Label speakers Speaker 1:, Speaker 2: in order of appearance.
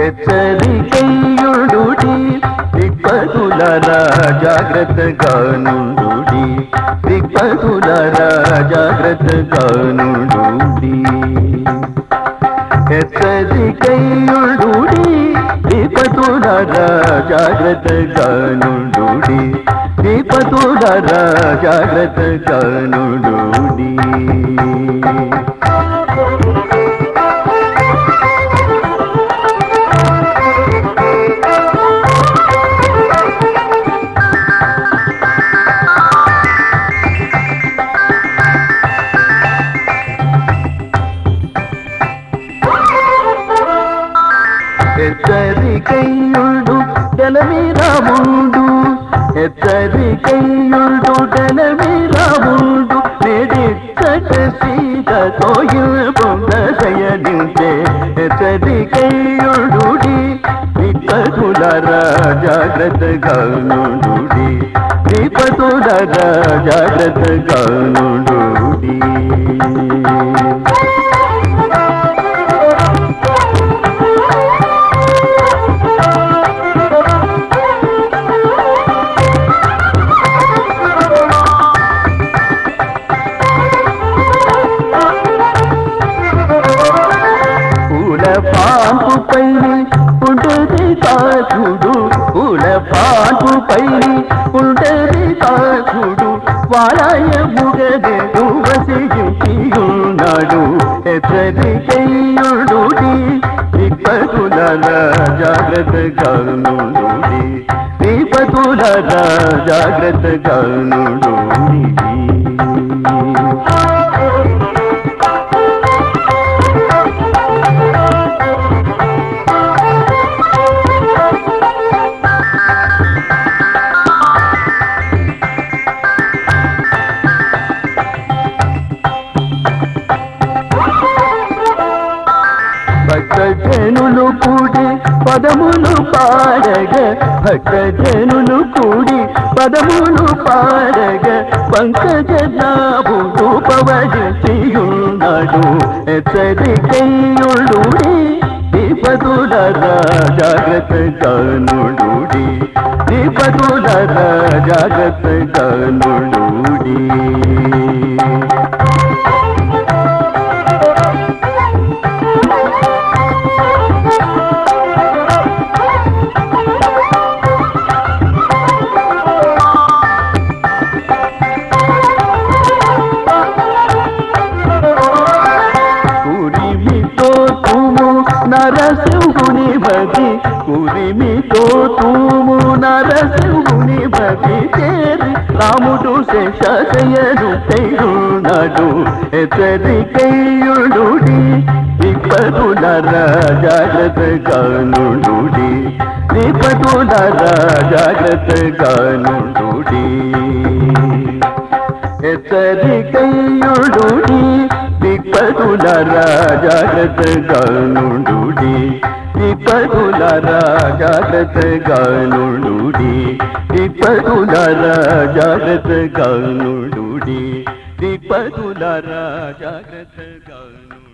Speaker 1: హెచ్చరికయ్యుడుడి దిక్పతులరా జాగ్రత్తగా నుండుడి దిక్పతులరా జాగ్రత్తగా నుండుడి హెచ్చరికయ్యుడుడి విపతులరా జాగ్రత్తగా నుండుడి విపతులరా జాగ్రత్తగా నుండుడి హెచ్చరికయ్యుడు తెలమీరాముండు హెచ్చరికయ్యుడు తెలమీరాముండు నేడిచ్చట సీతతో పొందయనించే హెచ్చరికయ్యుడుడి విపతులరా జాగ్రత్తగా నుండుడి విపతులరా జాగ్రత్తగా నుండుడి పూల పాంపు పైని ఉండేది కాచుడు పూల పాంపు పైని ఉండేది కాచుడు వారాయ ముగదేడు వసించియున్నాడు హెచ్చరికయ్యుడు విపతుల జాగ్రత్తగా నుండుడి విపతుల జాగ్రత్తగా నుండుడి భక్తజనులు కూడి పదములు పాడగ భక్తజనులు కూడి పదములు పాడగ పంకజనాభుడు పవజియున్నాడు హెచ్చరికయ్యుడు విపతుల జాగ్రత్తగా నుడుడి విపతుల జాగ్రత్తగా నుడుడి కురిమితో తుము నరసింహుని భక్తి కురిమితో తుము నరసింహుని భక్తి చేరి రాముడు శేషయను తెయున్నాడు హెచ్చరికయ్యుడు విపతుల జాగ్రత్తగా నుండుడి విపతుల జాగ్రత్తగా నుండుడి హెచ్చరికయ్యుడు విపతుల జాగ్రత్తగా నుండుడి విపతుల జాగ్రత్తగా నుండుడి విపతుల జాగ్రత్తగా నుండుడి విపతుల జాగ్రత్తగా నుండుడి